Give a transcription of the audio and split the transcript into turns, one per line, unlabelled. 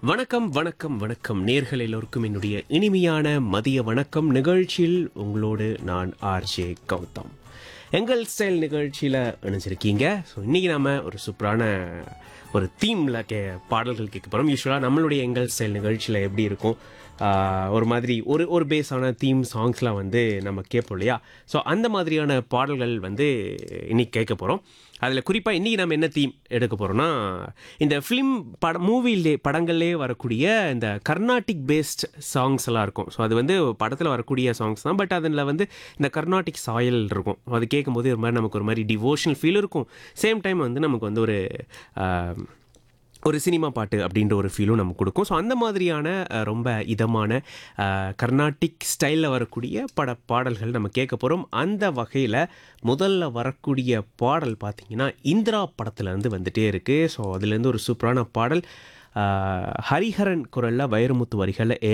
வணக்கம் வணக்கம் வணக்கம் நேர்கள் எல்லோருக்கும் என்னுடைய இனிமையான மதிய வணக்கம் நிகழ்ச்சியில் உங்களோடு நான் ஆர்ஜே கௌதம் எங்கள் ஸ்டைல் நிகழ்ச்சியில் இணைஞ்சிருக்கீங்க ஸோ இன்றைக்கி நாம ஒரு சூப்பரான ஒரு தீமில் கே பாடல்கள் கேட்க போகிறோம் யூஸ்வலாக நம்மளுடைய எங்கள் ஸ்டைல் நிகழ்ச்சியில் எப்படி இருக்கும் ஆஹ், ஒரு மாதிரி ஒரு ஒரு பேஸான தீம் சாங்ஸ்லாம் வந்து நம்ம கேட்போம் இல்லையா ஸோ அந்த மாதிரியான பாடல்கள் வந்து இன்னைக்கு கேட்க போகிறோம் அதில் குறிப்பாக இன்றைக்கி நம்ம என்ன தீம் எடுக்க போகிறோம்னா இந்த ஃபிலிம் பட மூவிலே படங்கள்லே வரக்கூடிய இந்த கர்நாடிக் பேஸ்ட் சாங்ஸ் எல்லாம் இருக்கும் ஸோ அது வந்து படத்தில் வரக்கூடிய சாங்ஸ் தான் பட் அதில் வந்து இந்த கர்நாடிக் சாயல் இருக்கும் அது கேட்கும்போது ஒரு மாதிரி நமக்கு ஒரு மாதிரி டிவோஷனல் ஃபீல் இருக்கும் சேம் டைம் வந்து நமக்கு வந்து ஒரு ஆஹ், ஒரு சினிமா பாட்டு அப்படின்ற ஒரு ஃபீலும் நமக்கு கொடுக்கும் ஸோ அந்த மாதிரியான அஹ், ரொம்ப இதமான அஹ், கர்நாடிக் ஸ்டைலில் வரக்கூடிய பட பாடல்கள் நம்ம கேட்க போகிறோம் அந்த வகையில் முதல்ல வரக்கூடிய பாடல் பார்த்தீங்கன்னா இந்திரா படத்துலேருந்து வந்துட்டே இருக்குது ஸோ அதுலேருந்து ஒரு சூப்பரான பாடல் அஹ், ஹரிஹரன் குரலில் வைரமுத்து வரிகளில் ஏ